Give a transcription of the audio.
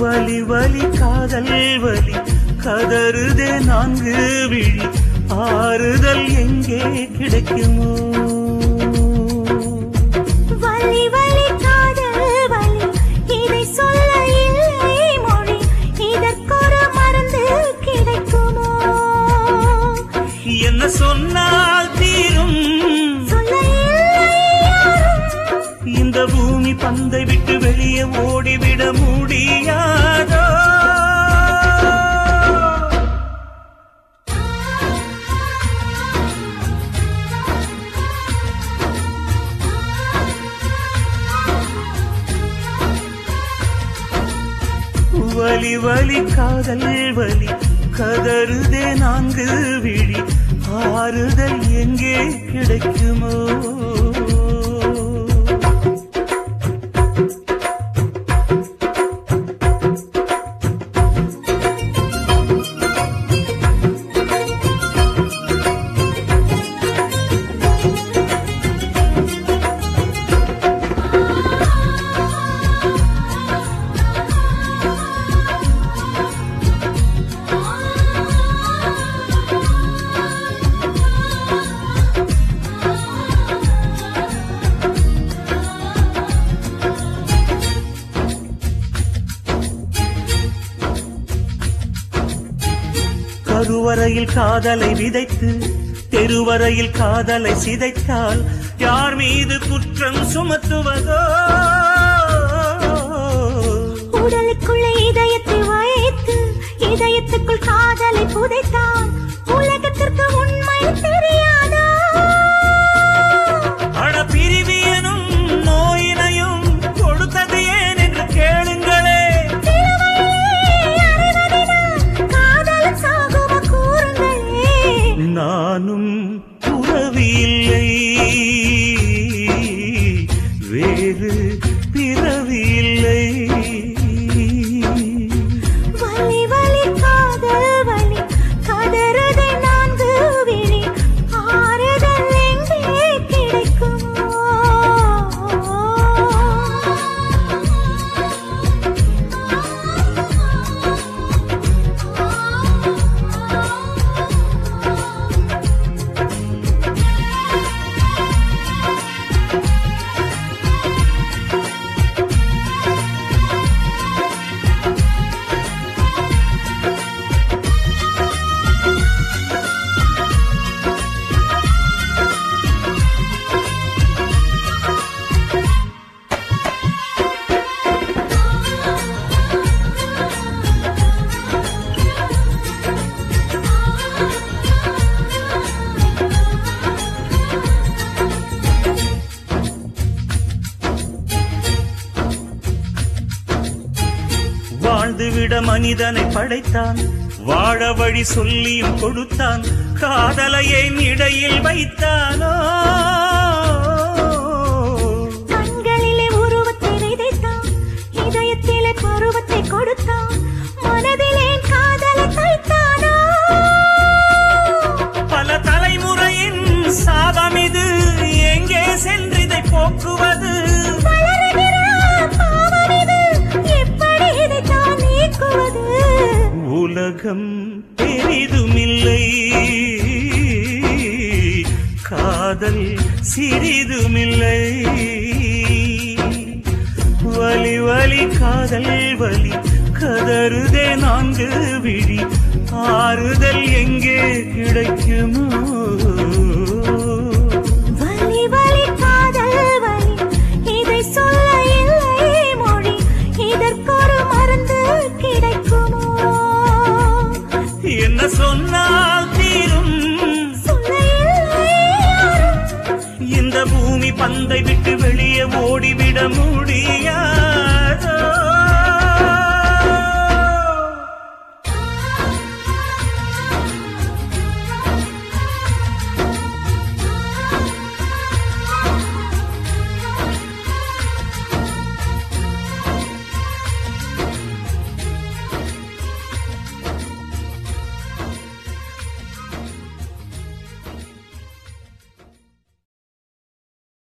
வலி வலி காதல் வலி கதறுதே நான்கு விழி ஆறுதல் எங்கே கிடைக்குமோ வலி வலி காதல் வலி இதை சொல்ல இல்லை மொழி இதற்கொரு மருந்து கிடைக்குமோ என்ன சொன்னால் தீரும் சொல்ல இல்லை யாரும் இந்த பூமி பந்தை விட்டு வெளியே ஓடிவிட முடியாதோ வலி வலி காதல் வலி கதறுதே நான்கு விழி ஆறுதல் எங்கே கிடைக்குமோ கருவறையில் காதலை விதைத்து தெருவரையில் காதலை சிதைத்தால் யார் மீது குற்றம் சுமத்துவதோ உடலுக்குள்ளே இதயத்தை வைத்து இதயத்துக்குள் காதலை புதைத்தான் உலகத்திற்கு உண்மை தெரியாதா அட பிரிவியனும் நோயினையும் கொடுத்தது ஏன் என்று கேளுங்களே காதல் சாகும கூறுங்களே நானும் உறவி இல்லை வேறு பிறவி இல்லை வலி வலி காதல் வலி கதறுதை நான்கு விழி ஆறுதல் எங்கே கிடைக்குமோ வாழ்ந்துவிட மனிதனை படைத்தான் வாழ வழி சொல்லியும் கொடுத்தான் காதலையை இடையில் வைத்தானோ கண்களிலே உருவத்தை விதைத்தான் இதயத்திலே பருவத்தை கொடுத்தான் மனதிலே காதலை தைத்தானோ பல தலைமுறையின் சாபம் இது எங்கே சென்றிதை போக்குவது வளருகிற பாவம் இது எப்படி இதைத்தான் நீக்குவது உலகம் பெரிதுமில்லை காதல் சிறிதுமில்லை வலி வலி காதல் வலி கதறுதே நான்கு விழி ஆறுதல் எங்கே கிடைக்குமோ வலி வலி காதல் வலி இதை சொல்ல இல்லை மொழி இதற்கொரு மருந்து கிடைக்குமோ என்ன சொன்னால் தீரும் சொல்ல இல்லை யாரும் இந்த பூமி பந்தை விட்டு வெளியே ஓடிவிட முடியும்